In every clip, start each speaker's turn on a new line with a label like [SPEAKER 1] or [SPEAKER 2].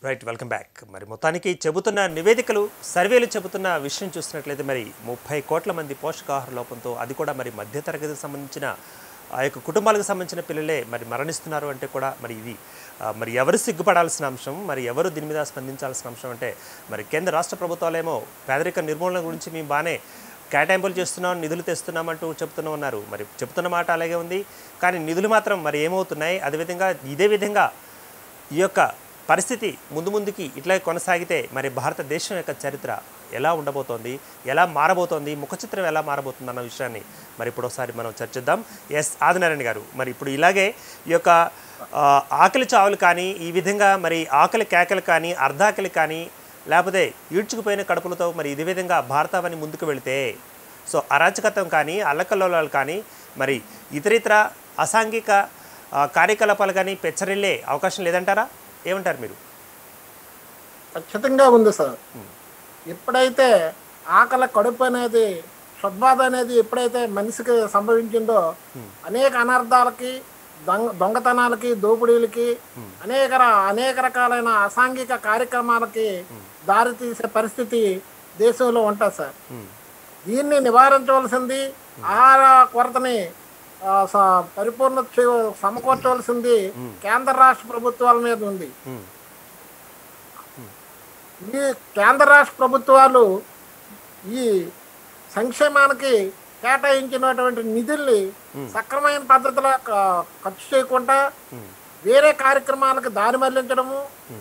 [SPEAKER 1] Right welcome back మరి మొత్తానికి చెబుతున్న నివేదికలు సర్వేలు చెబుతున్న విషయం చూసినట్లయితే మరి ముప్పై కోట్ల మంది పోషకాహార లోపంతో అది కూడా మరి మధ్యతరగతికి సంబంధించిన ఆ యొక్క కుటుంబాలకు సంబంధించిన పిల్లలే మరి మరణిస్తున్నారు అంటే కూడా మరి ఇది ఆ, మరి ఎవరు సిగ్గుపడాల్సిన అంశం మరి ఎవరు దీని మీద స్పందించాల్సిన అంశం అంటే మరి కేంద్ర రాష్ట్ర ప్రభుత్వాలేమో పేదరిక నిర్మూలన గురించి మేము బాగానే కేటాయింపులు చేస్తున్నాం నిధులు తెస్తున్నామంటూ చెప్తూనే ఉన్నారు మరి చెప్తున్న మాట అలాగే ఉంది కానీ నిధులు మాత్రం మరి ఏమవుతున్నాయి అదేవిధంగా ఇదే విధంగా ఈ యొక్క పరిస్థితి ముందు ముందుకి ఇట్లా కొనసాగితే మరి భారతదేశం యొక్క చరిత్ర ఎలా ఉండబోతోంది ఎలా మారబోతోంది ముఖ చిత్రం ఎలా మారబోతుంది అన్న విషయాన్ని మరి ఇప్పుడు ఒకసారి మనం చర్చిద్దాం ఎస్ ఆదినారాయణ గారు మరి ఇప్పుడు ఇలాగే ఈ యొక్క ఆ, ఆకలి చావులు కానీ ఈ విధంగా మరి ఆకలి కేకలు కానీ అర్ధాకలి కానీ లేకపోతే ఈడ్చుకుపోయిన కడుపులతో మరి ఇదే విధంగా భారతావని ముందుకు వెళితే సో అరాచకత్వం కానీ అల్లకల్లోలాలు కానీ మరి ఇతరితర అసాంఘిక ఆ, కార్యకలాపాలు కానీ పెచ్చరిల్లే అవకాశం లేదంటారా ఏమంటారు మీరు
[SPEAKER 2] ఖచ్చితంగా ఉంది సార్ ఎప్పుడైతే ఆకలి కడుపు అనేది షడ్బాధ అనేది ఎప్పుడైతే మనిషికి సంభవించిందో అనేక అనర్థాలకి దొంగ దొంగతనాలకి దోపిడీలకి అనేక ర- అనేక రకాలైన అసాంఘిక కార్యక్రమాలకి దారితీసే పరిస్థితి దేశంలో ఉంటుంది సార్ దీన్ని నివారించవలసింది ఆహార కొరతని ఆ, స- పరిపూర్ణ చేయ- సమకూర్చవలసింది కేంద్ర రాష్ట్ర ప్రభుత్వాల మీద ఉంది
[SPEAKER 1] ఉమ్,
[SPEAKER 2] ఈ కేంద్ర రాష్ట్ర ప్రభుత్వాలు ఈ సంక్షేమానికి కేటాయించినటువంటి నిధుల్ని సక్రమైన పద్ధతిలో క- ఖర్చు చేయకుండా వేరే కార్యక్రమాలకు దారి మళ్లించడము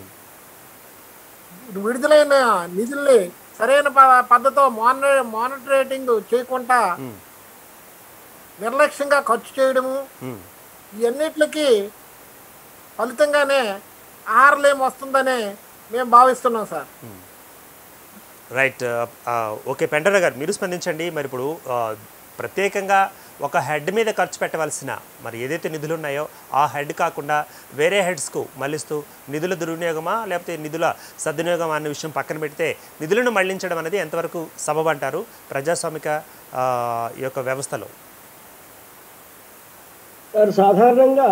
[SPEAKER 2] విడుదలైన నిధుల్ని సరైన ప- పద్ధతితో మానిట మానిటరేటింగ్ చేయకుండా నిర్లక్ష్యంగా ఖర్చు చేయడము
[SPEAKER 1] ఉమ్,
[SPEAKER 2] ఇవన్నిటికి ఫలితంగానే ఆహారలేం వస్తుందని మేము భావిస్తున్నాం సార్
[SPEAKER 1] రైట్ ఆ, ఓకే పెంటర గారు మీరు స్పందించండి మరి ఇప్పుడు ఆ, ప్రత్యేకంగా ఒక హెడ్ మీద ఖర్చు పెట్టవలసిన మరి ఏదైతే నిధులు ఉన్నాయో ఆ హెడ్ కాకుండా వేరే హెడ్స్కు మళ్ళిస్తూ నిధుల దుర్వినియోగమా లేకపోతే నిధుల సద్వినియోగం అనే విషయం పక్కన పెడితే నిధులను మళ్లించడం అనేది ఎంతవరకు సబబు అంటారు ప్రజాస్వామిక ఆ, ఈ యొక్క వ్యవస్థలో
[SPEAKER 3] సార్ సాధారణంగా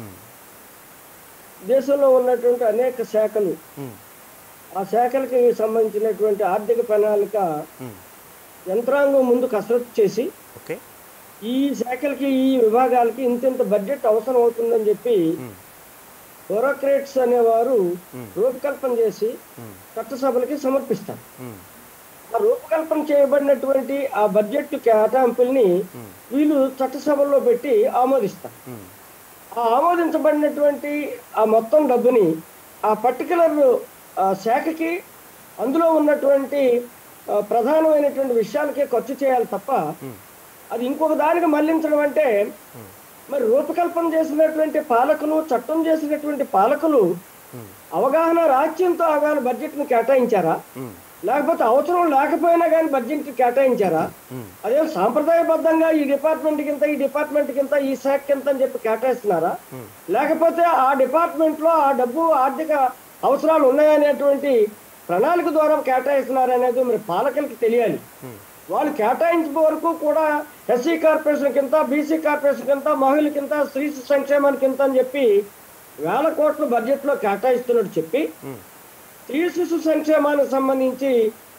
[SPEAKER 3] దేశంలో ఉన్నటువంటి అనేక శాఖలు
[SPEAKER 1] ఉమ్,
[SPEAKER 3] ఆ శాఖలకి సంబంధించినటువంటి ఆర్థిక ప్రణాళిక
[SPEAKER 1] ఉమ్,
[SPEAKER 3] యంత్రాంగం ముందు కసరత్తు చేసి
[SPEAKER 1] ఓకే
[SPEAKER 3] ఈ శాఖలకి ఈ విభాగాలకి ఇంతింత బడ్జెట్ అవసరం అవుతుందని చెప్పి
[SPEAKER 1] ఉమ్,
[SPEAKER 3] బ్యూరోక్రేట్స్ అనేవారు
[SPEAKER 1] Hmm.
[SPEAKER 3] రూపకల్పన చేసి
[SPEAKER 1] ఉమ్,
[SPEAKER 3] చట్టసభలకి సమర్పిస్తారు
[SPEAKER 1] ఉమ్,
[SPEAKER 3] ఆ రూపకల్పన చేయబడినటువంటి ఆ బడ్జెట్ కేటాయింపుల్ని
[SPEAKER 1] ఉమ్,
[SPEAKER 3] వీళ్ళు చట్టసభల్లో పెట్టి ఆమోదిస్తారు
[SPEAKER 1] ఉమ్,
[SPEAKER 3] ఆ ఆమోదించబడినటువంటి ఆ మొత్తం డబ్బుని ఆ పర్టికులర్ శాఖకి అందులో ఉన్నటువంటి ఆ, ప్రధానమైనటువంటి విషయాలకే ఖర్చు చేయాలి తప్ప
[SPEAKER 1] ఉమ్,
[SPEAKER 3] అది ఇంకొక దానికి మళ్లించడం అంటే
[SPEAKER 1] ఉమ్,
[SPEAKER 3] మరి రూపకల్పన చేసినటువంటి పాలకులు చట్టం చేసినటువంటి పాలకులు
[SPEAKER 1] ఉమ్,
[SPEAKER 3] అవగాహన రాజ్యంతో అవగాహన బడ్జెట్ను కేటాయించారా
[SPEAKER 1] ఉమ్,
[SPEAKER 3] లేకపోతే అవసరం లేకపోయినా కానీ బడ్జెట్ కేటాయించారా
[SPEAKER 1] ఉమ్,
[SPEAKER 3] అదే సాంప్రదాయబద్ధంగా ఈ డిపార్ట్మెంట్ కింద ఈ డిపార్ట్మెంట్ కింద ఈ శాఖ కింద అని చెప్పి కేటాయిస్తున్నారా
[SPEAKER 1] ఉమ్,
[SPEAKER 3] లేకపోతే ఆ డిపార్ట్మెంట్ లో ఆ డబ్బు ఆర్థిక అవసరాలు ఉన్నాయనేటువంటి ప్రణాళిక ద్వారా కేటాయిస్తున్నారు అనేది మరి పాలకులకి తెలియాలి
[SPEAKER 1] ఉమ్,
[SPEAKER 3] వాళ్ళు కేటాయించిన వరకు కూడా ఎస్సీ కార్పొరేషన్ కింద బీసీ కార్పొరేషన్ కింద మహిళల కింద స్త్రీ శిశు సంక్షేమానికి కింద అని చెప్పి వేల కోట్ల బడ్జెట్ లో కేటాయిస్తున్నట్టు చెప్పి
[SPEAKER 1] ఉమ్,
[SPEAKER 3] స్త్రీ శిశు సంక్షేమానికి సంబంధించి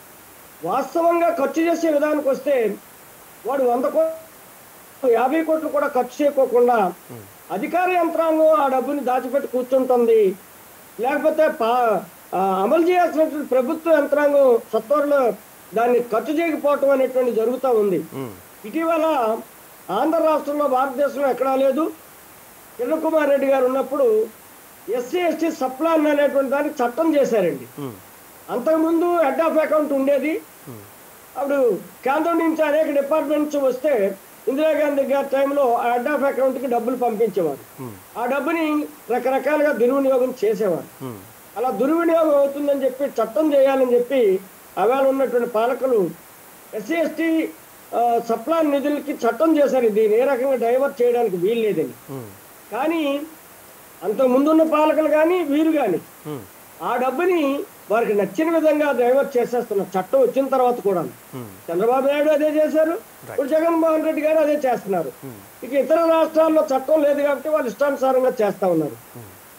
[SPEAKER 3] వాస్తవంగా ఖర్చు చేసే విధానానికి వస్తే వాడు వంద కోట్లు యాభై కోట్లు కూడా ఖర్చు చేయకోకుండా అధికార యంత్రాంగం ఆ డబ్బుని దాచిపెట్టి కూర్చుంటుంది లేకపోతే పా ఆ, అమలు చేయాల్సినటువంటి ప్రభుత్వ యంత్రాంగం సత్వరలో దాన్ని ఖర్చు చేయకపోవటం అనేటువంటి జరుగుతూ ఉంది
[SPEAKER 1] ఉమ్,
[SPEAKER 3] ఇటీవల ఆంధ్ర రాష్ట్రంలో భారతదేశంలో ఎక్కడా లేదు కిరణ్ కుమార్ రెడ్డి గారు ఉన్నప్పుడు ఎస్సీ ఎస్టీ సప్లాన్ అనేటువంటి దానికి చట్టం చేశారండి
[SPEAKER 1] ఉమ్,
[SPEAKER 3] అంతకుముందు హెడ్ ఆఫ్ అకౌంట్ ఉండేది
[SPEAKER 1] ఉమ్,
[SPEAKER 3] అప్పుడు కేంద్రం నుంచి అనేక డిపార్ట్మెంట్స్ వస్తే ఇందిరాగాంధీ గారి టైంలో ఆ హెడ్ ఆఫ్ అకౌంట్కి డబ్బులు పంపించేవారు
[SPEAKER 1] ఉమ్,
[SPEAKER 3] ఆ డబ్బుని రకరకాలుగా దుర్వినియోగం చేసేవారు
[SPEAKER 1] ఉమ్,
[SPEAKER 3] అలా దుర్వినియోగం అవుతుందని చెప్పి చట్టం చేయాలని చెప్పి అవేళ ఉన్నటువంటి పాలకులు ఎస్సీ ఎస్టీ సప్లాన్ నిధులకి చట్టం చేశారు దీన్ని ఏ రకంగా డైవర్ట్ చేయడానికి వీలు లేదని
[SPEAKER 1] ఉమ్,
[SPEAKER 3] కానీ అంత ముందున్న పాలకులు కానీ వీరు కానీ
[SPEAKER 1] ఉమ్,
[SPEAKER 3] ఆ డబ్బుని వారికి నచ్చిన విధంగా డైవర్ట్ చేసేస్తున్నారు చట్టం వచ్చిన తర్వాత కూడా
[SPEAKER 1] ఉమ్,
[SPEAKER 3] చంద్రబాబు నాయుడు అదే చేశారు ఇప్పుడు జగన్మోహన్ రెడ్డి గారు అదే చేస్తున్నారు
[SPEAKER 1] ఉమ్,
[SPEAKER 3] ఇక ఇతర రాష్ట్రాల్లో చట్టం లేదు కాబట్టి వాళ్ళు ఇష్టానుసారంగా చేస్తా ఉన్నారు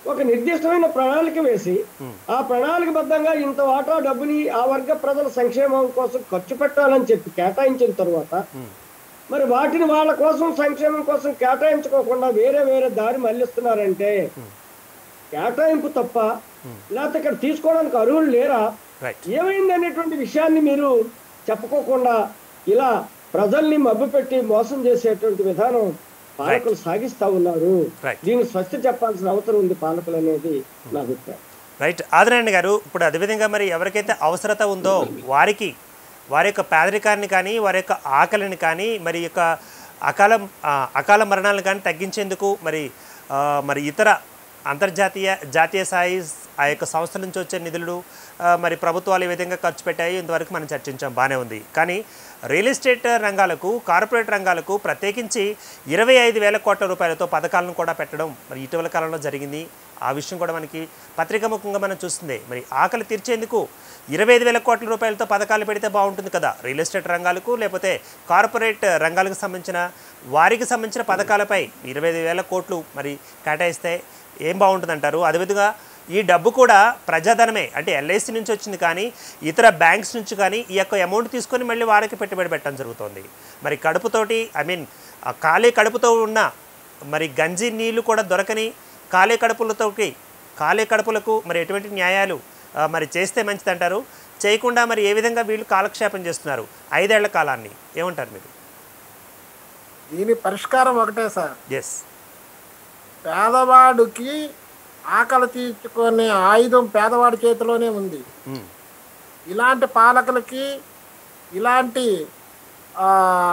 [SPEAKER 3] ఒక నిర్దిష్టమైన ప్రణాళిక వేసి ఆ ప్రణాళికబద్ధంగా ఇంత వాటా డబ్బుని ఆ వర్గ ప్రజల సంక్షేమం కోసం ఖర్చు పెట్టాలని చెప్పి కేటాయించిన తర్వాత మరి వాటిని వాళ్ళ కోసం సంక్షేమం కోసం కేటాయించుకోకుండా వేరే వేరే దారి మళ్ళిస్తున్నారంటే కేటాయింపు తప్ప లేకపోతే ఇక్కడ తీసుకోవడానికి అర్హులు లేరా
[SPEAKER 1] రైట్
[SPEAKER 3] ఏమైంది అనేటువంటి విషయాన్ని మీరు చెప్పుకోకుండా ఇలా ప్రజల్ని మభ్యపెట్టి మోసం చేసేటువంటి విధానం పాలకులు సాగిస్తా ఉన్నారు
[SPEAKER 1] Right.
[SPEAKER 3] దీన్ని స్వస్తి చెప్పాల్సిన అవసరం ఉంది పాలకులు అనేది నా అభిప్రాయం
[SPEAKER 1] రైట్ ఆదినారాయణ గారు ఇప్పుడు అదేవిధంగా మరి ఎవరికైతే అవసరత ఉందో వారికి వారి యొక్క పేదరికాన్ని కానీ వారి యొక్క ఆకలిని కానీ మరి యొక్క అకాల ఆ, అకాల మరణాలను కానీ తగ్గించేందుకు మరి ఆ, మరి ఇతర అంతర్జాతీయ జాతీయ స్థాయి ఆ యొక్క సంస్థ నుంచి వచ్చే నిధులు ఆ, మరి ప్రభుత్వాలు ఏ విధంగా ఖర్చు పెట్టాయి ఇంతవరకు మనం చర్చించాం బాగానే ఉంది కానీ రియల్ ఎస్టేట్ రంగాలకు కార్పొరేట్ రంగాలకు ప్రత్యేకించి ఇరవై ఐదు వేల కోట్ల రూపాయలతో పథకాలను కూడా పెట్టడం మరి ఇటీవల కాలంలో జరిగింది ఆ విషయం కూడా మనకి పత్రికాముఖంగా మనం చూస్తుంది మరి ఆకలి తీర్చేందుకు ఇరవై ఐదు వేల కోట్ల రూపాయలతో పథకాలు పెడితే బాగుంటుంది కదా రియల్ ఎస్టేట్ రంగాలకు లేకపోతే కార్పొరేట్ రంగాలకు సంబంధించిన వారికి సంబంధించిన పథకాలపై ఇరవై ఐదు వేల కోట్లు మరి కేటాయిస్తే ఏం బాగుంటుంది అంటారు అదేవిధంగా ఈ డబ్బు కూడా ప్రజాధనమే అంటే ఎల్ఐసి నుంచి వచ్చింది కానీ ఇతర బ్యాంక్స్ నుంచి కానీ ఈ యొక్క అమౌంట్ తీసుకొని మళ్ళీ వారికి పెట్టుబడి పెట్టడం జరుగుతుంది మరి కడుపుతోటి ఐ మీన్ ఖాళీ కడుపుతో ఉన్న మరి గంజి నీళ్లు కూడా దొరకని ఖాళీ కడుపులతోటి ఖాళీ కడుపులకు మరి ఎటువంటి న్యాయాలు ఆ, మరి చేస్తే మంచిదంటారు చేయకుండా మరి ఏ విధంగా వీళ్ళు కాలక్షేపం చేస్తున్నారు ఐదేళ్ల కాలాన్ని ఏమంటారు మీరు
[SPEAKER 2] దీని పరిష్కారం ఒకటే సార్
[SPEAKER 1] ఎస్
[SPEAKER 2] పేదవాడికి ఆకలి తీర్చుకునే ఆయుధం పేదవాడి చేతిలోనే ఉంది ఇలాంటి పాలకులకి ఇలాంటి ఆ,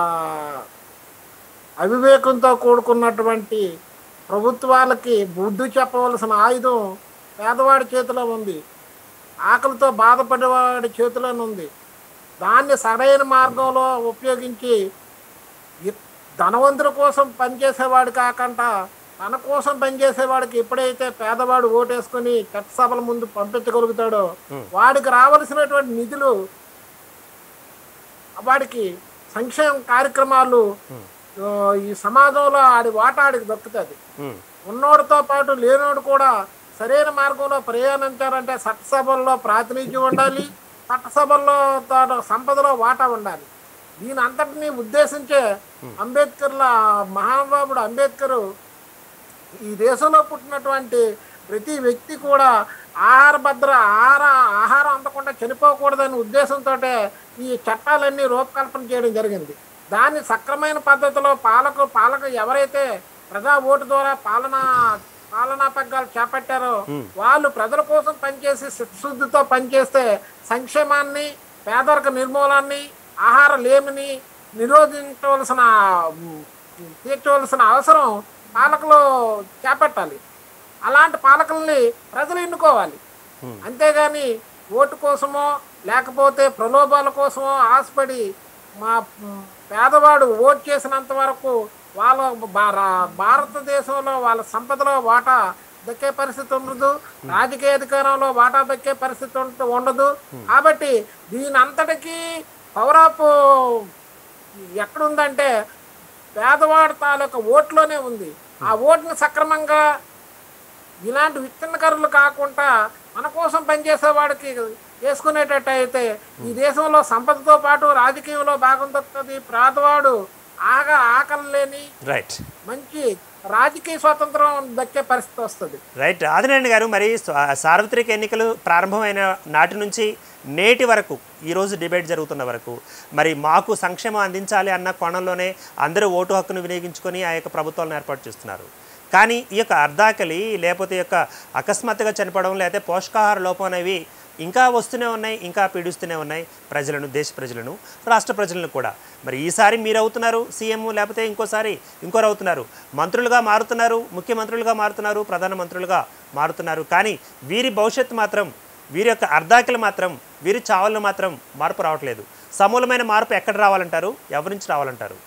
[SPEAKER 2] అవివేకంతో కూడుకున్నటువంటి ప్రభుత్వాలకి బుద్ధి చెప్పవలసిన ఆయుధం పేదవాడి చేతిలో ఉంది ఆకలితో బాధపడేవాడి చేతిలోనే ఉంది దాన్ని సరైన మార్గంలో ఉపయోగించి ఇ- ధనవంతుల కోసం పనిచేసేవాడు కాకుండా తన కోసం పనిచేసేవాడికి ఎప్పుడైతే పేదవాడు ఓటేసుకొని చట్టసభల ముందు పంపించగలుగుతాడో వాడికి రావలసినటువంటి నిధులు వాడికి సంక్షేమ కార్యక్రమాలు ఆ, ఈ సమాజంలో ఆడి వాటా ఆడికి దక్కుతుంది ఉన్నోడితో పాటు లేనోడు కూడా సరైన మార్గంలో ప్రయాణించారంటే చట్టసభల్లో ప్రాతినిధ్యం ఉండాలి చట్టసభల్లో తాను సంపదలో వాటా ఉండాలి దీని అంతటినీ ఉద్దేశించే అంబేద్కర్ల మహానుభావుడు అంబేద్కర్ ఈ దేశంలో పుట్టినటువంటి ప్రతి వ్యక్తి కూడా ఆహార భద్ర ఆహార ఆహారం అందకుండా చనిపోకూడదనే ఉద్దేశంతో ఈ చట్టాలన్నీ రూపకల్పన చేయడం జరిగింది దాన్ని సక్రమైన పద్ధతిలో పాలకు పాలక ఎవరైతే ప్రజా ఓటు ద్వారా పాలన పాలనా పగ్గాలు చేపట్టారో వాళ్ళు ప్రజల కోసం పనిచేసి చిత్తశుద్ధితో పనిచేస్తే సంక్షేమాన్ని పేదరిక నిర్మూలనాన్ని ఆహార లేమిని నిరోధించవలసిన ఉమ్, తీర్చవలసిన అవసరం పాలకులు చేపట్టాలి అలాంటి పాలకుల్ని ప్రజలు ఎన్నుకోవాలి అంతేగాని ఓటు కోసమో లేకపోతే ప్రలోభాల కోసమో ఆశపడి మా మ్, పేదవాడు ఓటు చేసినంత వరకు వాళ్ళ భార- భారతదేశంలో వాళ్ళ సంపదలో వాటా దక్కే పరిస్థితి ఉండదు రాజకీయ అధికారంలో వాటా దక్కే పరిస్థితి ఉంట- ఉండదు కాబట్టి దీని అంతటికీ పవర్ ఆఫ్ ఎక్కడుందంటే పేదవాడి తాలూకా ఓట్లోనే ఉంది ఆ ఓటుని సక్రమంగా ఇలాంటి విత్తనకరులు కాకుండా మన కోసం పనిచేసే వాడికి వేసుకునేటట్టు అయితే ఈ దేశంలో సంపదతో పాటు రాజకీయంలో భాగం దక్కుతుంది పేదవాడు ఆగా ఆకలి లేని
[SPEAKER 1] రైట్
[SPEAKER 2] మంచి రాజకీయ స్వాతంత్రం దక్కే పరిస్థితి వస్తుంది
[SPEAKER 1] రైట్ ఆదినారాయణ గారు మరి సా- సార్వత్రిక ఎన్నికలు ప్రారంభమైన నాటి నుంచి నేటి వరకు ఈరోజు డిబేట్ జరుగుతున్న వరకు మరి మాకు సంక్షేమం అందించాలి అన్న కోణంలోనే అందరూ ఓటు హక్కును వినియోగించుకొని ఆ యొక్క ప్రభుత్వాలను ఏర్పాటు చేస్తున్నారు కానీ ఈ యొక్క అర్ధాకలి లేకపోతే ఈ యొక్క అకస్మాత్తుగా చనిపోవడం లేకపోతే పోషకాహార లోపం అనేవి ఇంకా వస్తూనే ఉన్నాయి ఇంకా పీడిస్తూనే ఉన్నాయి ప్రజలను దేశ ప్రజలను రాష్ట్ర ప్రజలను కూడా మరి ఈసారి మీరు అవుతున్నారు సీఎం లేకపోతే ఇంకోసారి ఇంకోరు అవుతున్నారు మంత్రులుగా మారుతున్నారు ముఖ్యమంత్రులుగా మారుతున్నారు ప్రధానమంత్రులుగా మారుతున్నారు కానీ వీరి భవిష్యత్తు మాత్రం వీరి యొక్క అర్ధాకలు మాత్రం వీరి చావలు మాత్రం మార్పు రావట్లేదు సమూలమైన మార్పు ఎక్కడ రావాలంటారు ఎవరి నుంచి రావాలంటారు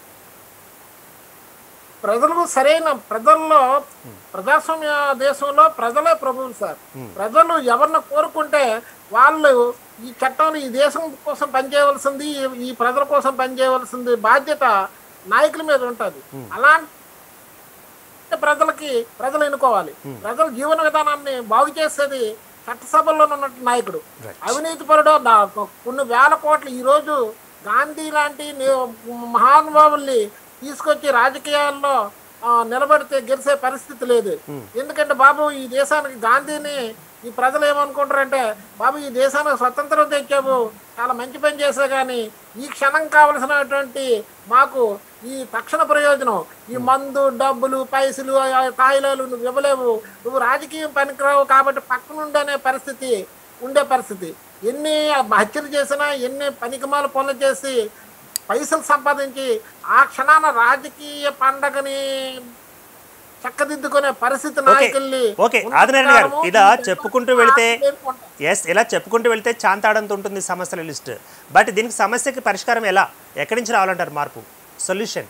[SPEAKER 2] ప్రజలకు సరైన ప్రజల్లో ప్రజాస్వామ్య దేశంలో ప్రజలే ప్రభువులు సార్ ప్రజలు ఎవరిని కోరుకుంటే వాళ్ళు ఈ చట్టం ఈ దేశం కోసం పనిచేయవలసింది ఈ- ఈ ప్రజల కోసం పనిచేయవలసింది బాధ్యత నాయకుల మీద ఉంటుంది అలాంటి ప్రజలకి ప్రజలు ఎన్నుకోవాలి ప్రజల జీవన విధానాన్ని బాగు చేసేది చట్టసభల్లో ఉన్నట్టు నాయకుడు
[SPEAKER 1] Right.
[SPEAKER 2] అవినీతి పరుడు కొన్ని వేల కోట్లు ఈ రోజు గాంధీ లాంటి ని- మహానుభావుల్ని తీసుకొచ్చి రాజకీయాల్లో ఆ, నిలబడితే గెలిచే పరిస్థితి లేదు ఎందుకంటే బాబు ఈ దేశానికి గాంధీని ఈ ప్రజలు ఏమనుకుంటారంటే బాబు ఈ దేశానికి స్వతంత్రం తెచ్చావు చాలా మంచి పని చేసే కానీ ఈ క్షణం కావలసినటువంటి మాకు ఈ తక్షణ ప్రయోజనం ఈ మందు డబ్బులు పైసలు ఆ తాయిలాలు నువ్వు ఇవ్వలేవు నువ్వు రాజకీయం పనికిరావు కాబట్టి పక్కనుండి అనే పరిస్థితి ఉండే పరిస్థితి ఎన్ని హత్యలు చేసినా ఎన్ని పనికిమాల పనులు చేసి పైసలు సంపాదించి ఆ క్షణాన రాజకీయ పండగని చక్కదిద్దుకునే పరిస్థితి
[SPEAKER 1] ఓకే
[SPEAKER 2] నాయకుల్ని
[SPEAKER 1] ఓకే ఆదినారాయణ గారు
[SPEAKER 2] ఉన్నతారము,
[SPEAKER 1] ఇలా
[SPEAKER 2] ఈ
[SPEAKER 1] చెప్పుకుంటూ వెళితే
[SPEAKER 2] పేర్కొంటారు.
[SPEAKER 1] ఎస్ ఇలా చెప్పుకుంటూ వెళ్తే చాంతాడంత ఉంటుంది సమస్యల లిస్ట్ బట్ దీనికి సమస్యకి పరిష్కారం ఎలా ఎక్కడి నుంచి రావాలంటారు మార్పు సొల్యూషన్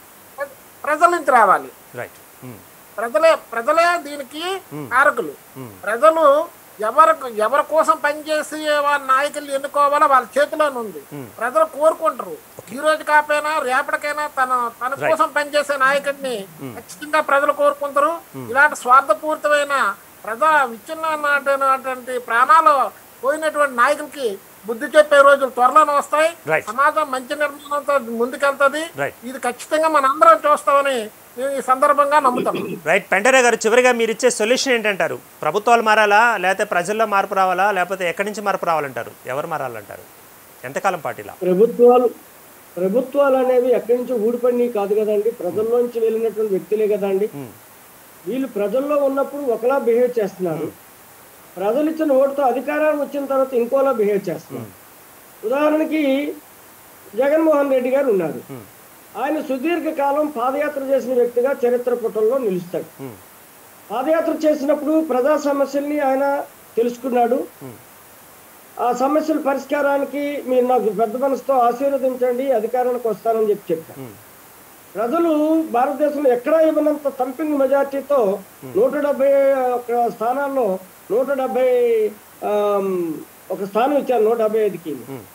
[SPEAKER 2] ప్రజల నుంచి రావాలి
[SPEAKER 1] రైట్
[SPEAKER 2] ప్రజలే ప్రజలే దీనికి కారకులు ప్రజలు ఎవరికి ఎవరి కోసం పనిచేసి వాళ్ళ నాయకులు ఎన్నుకోవాలో వాళ్ళ చేతిలోనే ఉంది ప్రజలు కోరుకుంటారు ఈ రోజు కాకపోయినా రేపటికైనా తన తన కోసం పనిచేసే నాయకుడిని ఖచ్చితంగా ప్రజలు కోరుకుంటారు ఇలాంటి స్వార్థపూరితమైన ప్రజా విచ్ఛిన్నటువంటి ప్రాణాలు పోయినటువంటి నాయకులకి బుద్ధి చెప్పే రోజులు త్వరలోనే వస్తాయి
[SPEAKER 1] Right.
[SPEAKER 2] సమాజం మంచి నిర్మాణంతో ముందుకెళ్తది
[SPEAKER 1] Right.
[SPEAKER 2] ఇది ఖచ్చితంగా మనందరం చూస్తామని మేము ఈ సందర్భంగా నమ్ముతాం
[SPEAKER 1] రైట్ పెంటరే గారు చివరిగా మీరు ఇచ్చే సొల్యూషన్ ఏంటంటారు ప్రభుత్వాలు మారాలా లేకపోతే ప్రజల్లో మార్పు రావాలా లేకపోతే ఎక్కడి నుంచి మార్పు రావాలంటారు ఎవరు మారాలంటారు ఎంతకాలం పాటిలా
[SPEAKER 3] ప్రభుత్వాలు ప్రభుత్వాలు అనేవి ఎక్కడి నుంచో ఊడిపడినవి కాదు కదండి ప్రజల్లోంచి వెళ్ళినటువంటి వ్యక్తులే కదండి వీళ్ళు ప్రజల్లో ఉన్నప్పుడు ఒకలా బిహేవ్ చేస్తున్నారు ప్రజలు ఇచ్చిన ఓటుతో అధికారానికి వచ్చిన తర్వాత ఇంకోలా బిహేవ్ చేస్తున్నారు ఉదాహరణకి జగన్మోహన్ రెడ్డి గారు ఉన్నారు ఆయన సుదీర్ఘ కాలం పాదయాత్ర చేసిన వ్యక్తిగా చరిత్ర పుటల్లో నిలుస్తాడు పాదయాత్ర చేసినప్పుడు ప్రజా సమస్యల్ని ఆయన తెలుసుకున్నాడు ఆ సమస్యల పరిష్కారానికి మీరు నాకు పెద్ద మనసుతో ఆశీర్వదించండి అధికారానికి వస్తానని చెప్పి చెప్పారు ప్రజలు భారతదేశంలో ఎక్కడా ఇవ్వనంత తంపింగ్ మెజార్టీతో నూట డెబ్బై ఒక స్థానాల్లో నూట డెబ్బై ఆమ్, ఒక స్థానం ఇచ్చారు నూట డెబ్బై ఐదుకి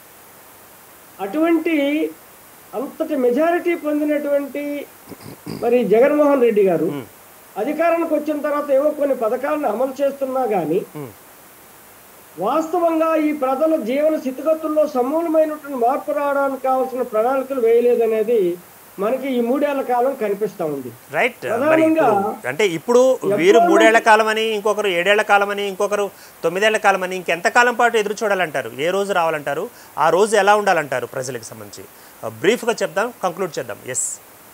[SPEAKER 3] అటువంటి అంతటి మెజారిటీ పొందినటువంటి మరి జగన్మోహన్ రెడ్డి గారు అధికారానికి వచ్చిన తర్వాత ఏవో కొన్ని పథకాలను అమలు చేస్తున్నా గానీ వాస్తవంగా ఈ ప్రజల జీవన స్థితిగతుల్లో సమూలమైనటువంటి మార్పు రావడానికి కావాల్సిన ప్రణాళికలు వేయలేదనేది మనకి ఈ మూడేళ్ల కాలం కనిపిస్తా ఉంది
[SPEAKER 1] రైట్ మరి
[SPEAKER 3] ప్రధానంగా
[SPEAKER 1] ఇప్పుడు అంటే ఇప్పుడు వీరు మూడేళ్ల కాలం అని ఇంకొకరు ఏడేళ్ల కాలం అని ఇంకొకరు తొమ్మిదేళ్ల కాలం అని ఇంకెంత కాలం పాటు ఎదురు చూడాలంటారు ఏ రోజు రావాలంటారు ఆ రోజు ఎలా ఉండాలంటారు ప్రజలకు సంబంధించి బ్రీఫ్గా చెప్దాం కంక్లూడ్ చేద్దాం ఎస్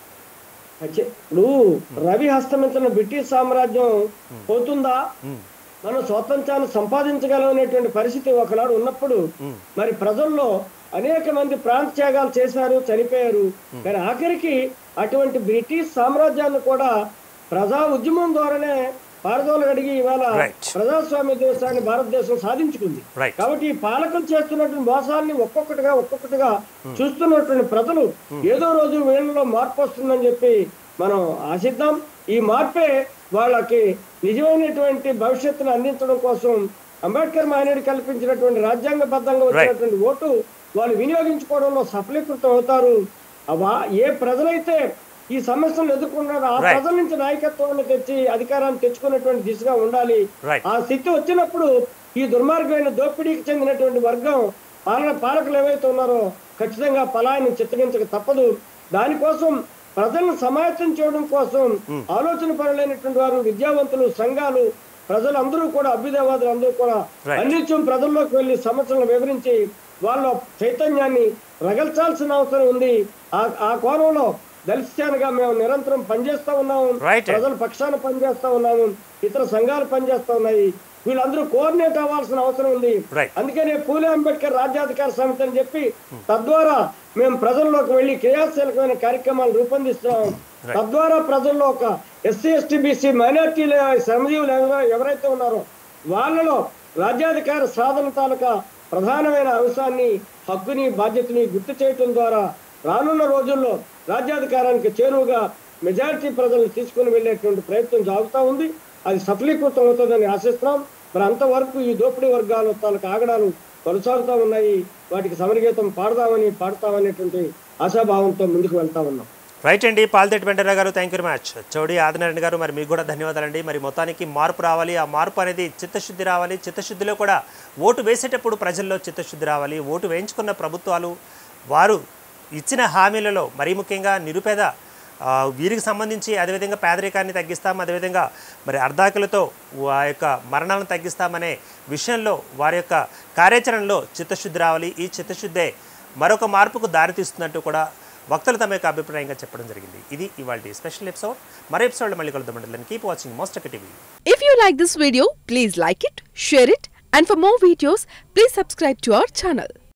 [SPEAKER 3] అచ్చే, ఇప్పుడు రవి హస్తమించిన బ్రిటిష్ సామ్రాజ్యం పోతుందా మనం స్వాతంత్రాన్ని సంపాదించగలనేటువంటి పరిస్థితి ఒకనాడు ఉన్నప్పుడు మరి ప్రజల్లో అనేక మంది ప్రాంత త్యాగాలు చేశారు చనిపోయారు కానీ ఆఖరికి అటువంటి బ్రిటిష్ సామ్రాజ్యాన్ని కూడా ప్రజా ఉద్యమం ద్వారానే పారదోలగడిగి ఇవాళ
[SPEAKER 1] Right.
[SPEAKER 3] ప్రజాస్వామ్య దేశాన్ని భారతదేశం సాధించుకుంది
[SPEAKER 1] Right.
[SPEAKER 3] కాబట్టి ఈ పాలకులు చేస్తున్నటువంటి మోసాల్ని ఒక్కొక్కటిగా ఒక్కొక్కటిగా చూస్తున్నటువంటి ప్రజలు ఏదో రోజు వీళ్ళలో మార్పు వస్తుందని చెప్పి మనం ఆశిద్దాం ఈ మార్పే వాళ్ళకి నిజమైనటువంటి భవిష్యత్తును అందించడం కోసం అంబేద్కర్ మహనీయుడు కల్పించినటువంటి రాజ్యాంగబద్ధంగా వచ్చినటువంటి ఓటు వాళ్ళు వినియోగించుకోవడంలో సఫలీకృతం అవుతారు అవా ఏ ప్రజలైతే ఈ సమస్యలను ఎదుర్కొన్నారో ఆ
[SPEAKER 1] Right.
[SPEAKER 3] ప్రజల నుంచి నాయకత్వాన్ని తెచ్చి అధికారాన్ని తెచ్చుకునేటువంటి దిశగా ఉండాలి
[SPEAKER 1] Right.
[SPEAKER 3] ఆ స్థితి వచ్చినప్పుడు ఈ దుర్మార్గమైన దోపిడీకి చెందినటువంటి వర్గం పాలన పాలకులు ఏవైతే ఉన్నారో ఖచ్చితంగా పలాయనం చిత్తగించక తప్పదు దానికోసం ప్రజలను సమాయత్తం చేయడం కోసం ఆలోచన పరులైనటువంటి వారు విద్యావంతులు సంఘాలు ప్రజలందరూ కూడా అభ్యుదయవాదులు అందరూ కూడా
[SPEAKER 1] Right.
[SPEAKER 3] అన్నిత్యం ప్రజల్లోకి వెళ్లి సమస్యలను వివరించి వాళ్ళ చైతన్యాన్ని రగల్చాల్సిన అవసరం ఉంది ఆ ఆ కోణంలో దళిత్యానిగా మేము నిరంతరం పనిచేస్తా ఉన్నాము
[SPEAKER 1] Right.
[SPEAKER 3] ప్రజల పక్షాన పనిచేస్తా ఉన్నాము ఇతర సంఘాలు పనిచేస్తా ఉన్నాయి వీళ్ళందరూ కోఆర్డినేట్ అవ్వాల్సిన అవసరం ఉంది
[SPEAKER 1] Right.
[SPEAKER 3] అందుకనే పూలే అంబేద్కర్ రాజ్యాధికార సమితి అని చెప్పి తద్వారా మేము ప్రజల్లోకి వెళ్లి క్రియాశీలకమైన కార్యక్రమాలు రూపొందిస్తున్నాం తద్వారా ప్రజల్లో ఒక ఎస్సీ ఎస్టీ బీసీ మైనార్టీల శ్రమజీవులు ఎవరో- ఎవరైతే ఉన్నారో వాళ్ళలో రాజ్యాధికార సాధన తాలూకా ప్రధానమైన అంశాన్ని హక్కుని బాధ్యతని గుర్తు చేయటం ద్వారా రానున్న రోజుల్లో రాజ్యాధికారానికి చేరువుగా మెజారిటీ ప్రజలను తీసుకుని వెళ్ళేటువంటి ప్రయత్నం సాగుతా ఉంది అది సఫలీకృతం అవుతుందని ఆశిస్తున్నాం మరి అంతవరకు ఈ దోపిడీ వర్గాల తాలూకు ఆగడాలు కొనసాగుతూ ఉన్నాయి వాటికి సమరగీతం పాడదామని పాడతామనేటువంటి ఆశాభావంతో ముందుకు వెళ్తా ఉన్నాం
[SPEAKER 1] రైట్ అండి పాల్తెట్టి వెంకటరావు గారు థ్యాంక్ యూ వెరీ మచ్ చౌడి ఆదినారాయణ గారు మరి మీకు కూడా ధన్యవాదాలండి మరి మొత్తానికి మార్పు రావాలి ఆ మార్పు అనేది చిత్తశుద్ధి రావాలి చిత్తశుద్ధిలో కూడా ఓటు వేసేటప్పుడు ప్రజల్లో చిత్తశుద్ధి రావాలి ఓటు వేయించుకున్న ప్రభుత్వాలు వారు ఇచ్చిన హామీలలో మరీ ముఖ్యంగా నిరుపేద ఆ, వీరికి సంబంధించి అదేవిధంగా పేదరికాన్ని తగ్గిస్తాం అదేవిధంగా మరి అర్ధాకులతో ఆ యొక్క మరణాలను తగ్గిస్తామనే విషయంలో వారి యొక్క కార్యాచరణలో చిత్తశుద్ధి రావాలి ఈ చిత్తశుద్ధే మరొక మార్పుకు దారితీస్తున్నట్టు కూడా భక్తులు తమ యొక్క అభిప్రాయంగా చెప్పడం జరిగింది ఇది ఇవాళ స్పెషల్ ఎపిసోడ్ మరో ఎపిసోడ్లో మళ్ళీ కలుద్దాం keep watching most TV
[SPEAKER 4] If you like this video, please like it, share it, and for more videos, please subscribe to our channel.